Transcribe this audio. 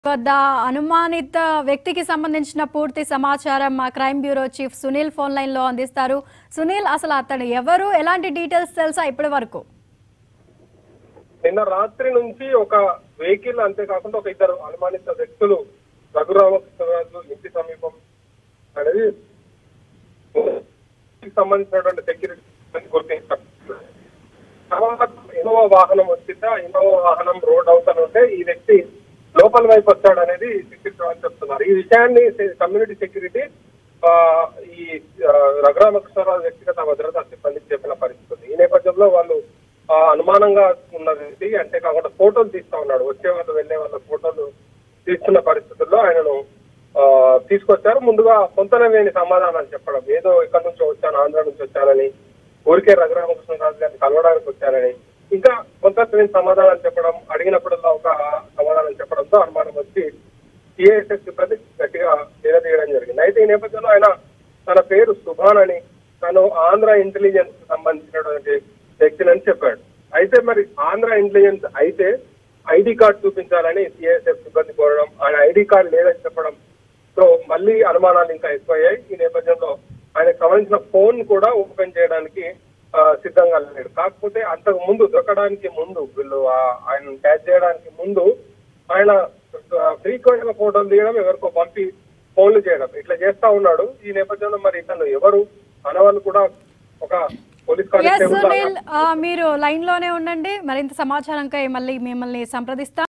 వద్ద అనుమానిత వ్యక్తికి సంబంధించిన పూర్తి సమాచారం మా crime bureau chief Sunil phone line లో అందిస్తారు సునీల్ అసలు అతడు ఎవరు ఎలాంటి డీటెయిల్స్ తెలుసా ఇప్పటి వరకు నిన్న రాత్రి నుంచి ఒక వెహికల్ అంతేకాకుండా ఒక ఇద్దరు అనుమానిత వ్యక్తులు రఘురామకృష్ణరాజు ఇంటి సమీపం అనేది ఇంటికి సంబంధించినటువంటి సెక్యూరిటీ గుర్తించారు తర్వాత ఇన్నోవా వాహనం వచ్చింది ఆ ఇన్నోవా వాహనం రోడ్ అవతల ఉంటే ఈ వ్యక్తి లోపల వైపు వచ్చాడు అనేది సెక్యూరిటీ వాళ్ళు చెప్తున్నారు ఈ విషయాన్ని కమ్యూనిటీ సెక్యూరిటీ ఆ, ఈ ఆ, రఘురామకృష్ణరాజు వ్యక్తిగత భద్రతా సిబ్బందికి చెప్పిన పరిస్థితి ఉంది. ఈ నేపథ్యంలో వాళ్ళు ఆ, అనుమానంగా ఉన్న వ్యక్తి అంతేకాకుండా ఫోటోలు తీస్తా ఉన్నాడు వచ్చే వాళ్ళు వెళ్లే వాళ్ళ ఫోటోలు తీస్తున్న పరిస్థితుల్లో ఆయనను ఆ, తీసుకొచ్చారు ముందుగా పొంతనలేని సమాధానాలు చెప్పడం ఏదో ఇక్కడ నుంచి వచ్చాను ఆంధ్ర నుంచి వచ్చానని ఊరికే రఘురామకృష్ణరాజు గారిని కలవడానికి వచ్చానని ఇంకా కొంత సమాధానాలు చెప్పడం అడిగినప్పుడల్లా ఒక సమాధానం చెప్పడంతో అనుమానం వచ్చి సిఐఎస్ఎస్ సిబ్బంది గట్టిగా నిలదీయడం జరిగింది అయితే ఈ నేపథ్యంలో ఆయన తన పేరు సుభాన్ అని తను ఆంధ్ర ఇంటెలిజెన్స్ కు సంబంధించినటువంటి వ్యక్తినని చెప్పాడు అయితే మరి ఆంధ్ర ఇంటెలిజెన్స్ అయితే ఐడి కార్డ్ చూపించాలని సిఐఎస్ఎఫ్ సిబ్బంది కోరడం ఆయన ఐడి కార్డ్ లేదని చెప్పడం సో మళ్ళీ అనుమానాలు ఇంకా ఎక్కువయ్యాయి ఈ నేపథ్యంలో ఆయనకు సంబంధించిన ఫోన్ కూడా ఓపెన్ చేయడానికి ఆ, సిద్ధంగా లేడు కాకపోతే అంతకు ముందు దొరకడానికి ముందు వీళ్ళు ఆ- ఆయన క్యాచ్ చేయడానికి ముందు ఆయన ఫ్రీక్వెంట్ గా ఫోటోలు తీయడం ఎవరికో పంపి ఫోన్లు చేయడం ఇట్లా చేస్తా ఉన్నాడు ఈ నేపథ్యంలో మరి ఇతను ఎవరు అనవాళ్ళు కూడా ఒక పోలీస్ ఎస్ కానిస్టేబుల్ సునీల్ ఆ, మీరు లైన్ లోనే ఉండండి మరింత సమాచారంకై మళ్ళీ మిమ్మల్ని సంప్రదిస్తాం